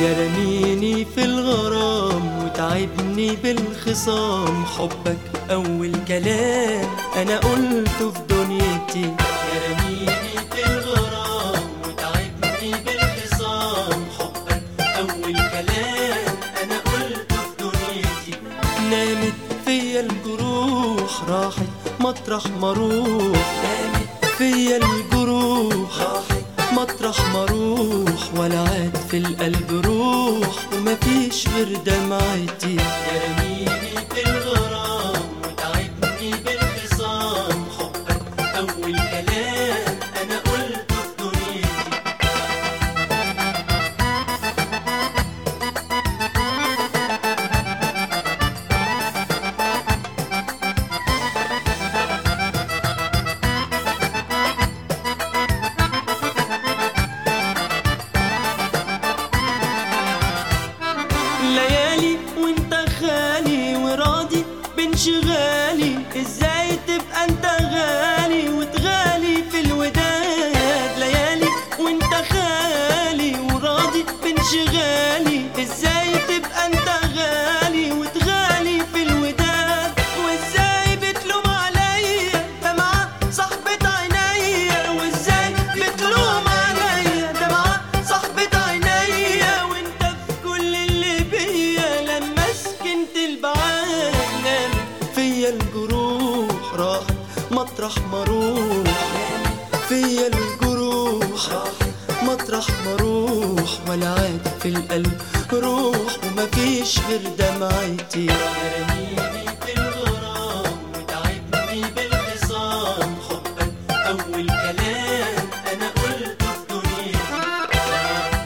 يا رميني في الغرام وتعبني بالخصام حبك أول كلام أنا قلته في دنيتي يا رميني في الغرام وتعبني بالخصام حبك أول كلام أنا قلته في دنيتي نامت فيا الجروح راحت مطرح ما اروح نامت فيا الجروح راحت مطرح ما اروح ولا عاد في القلب روح ومفيش غير دمعتي يا رميني في الغرام وتعبني بالخصام حبك اول كلام انا قلته في دنيتي ليالي وانت خالي وراضي بانشغالي ازاي تبقى انت غالي وتغالي في الوداد ليالي وانت خالي وراضي بانشغالي ازاي تبقى انت غالي وتغالي في الوداد وازاي بتلوم عليا دمعة صاحبة عينيا وازاي بتلوم عليا دمعة صاحبة عينيا وانت في كل اللي بيا لما سكنت البعاد نام فيا الجروح راحت مطرح ما اروح فيا الجروح راحت مطرح ما اروح ولا عاد في القلب روح ومفيش غير دمعتي يا رميني في الغرام وتعبني بالخصام حبك اول كلام انا قلته في دنيتي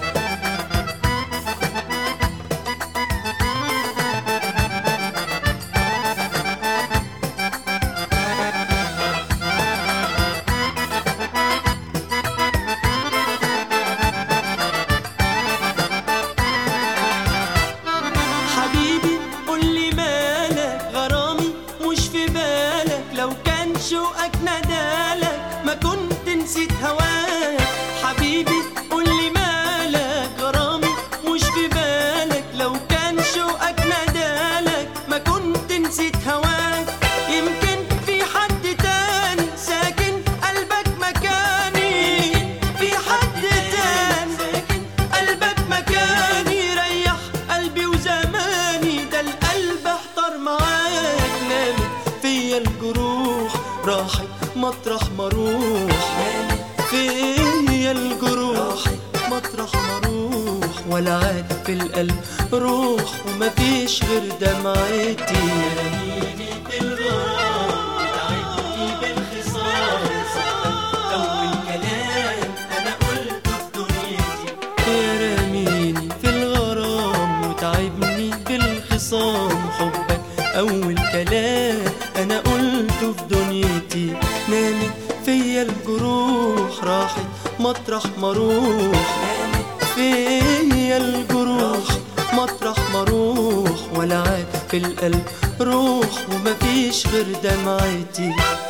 حبيبي قولي مالك غرامي مش في بالك لو كان شوقك ندالك ما كنت نسيت هواك حبيبي قولي مالك غرامي مش في بالك لو كان شوقك ندالك ما كنت نسيت هواك يمكن في حد تاني ساكن قلبك مكاني في حد تاني ساكن قلبك مكاني ريح قلبي وزماني ده القلب احتار معاك نامت فيا الجروح راحت مطرح ما اروح نامت فيا الجروح مطرح ما اروح ولا عاد في القلب روح ومفيش غير دمعتي رميني في الغرام وتعبني بالخصام أول كلام أنا قلته في دنيتي يا رميني في الغرام وتعبني بالخصام حبك أول كلام أنا قلته في دنيتي نامت فيا الجروح راحت مطرح ما اروح نامت فيا الجروح مطرح ما اروح ولا عاد في القلب روح ومفيش غير دمعتي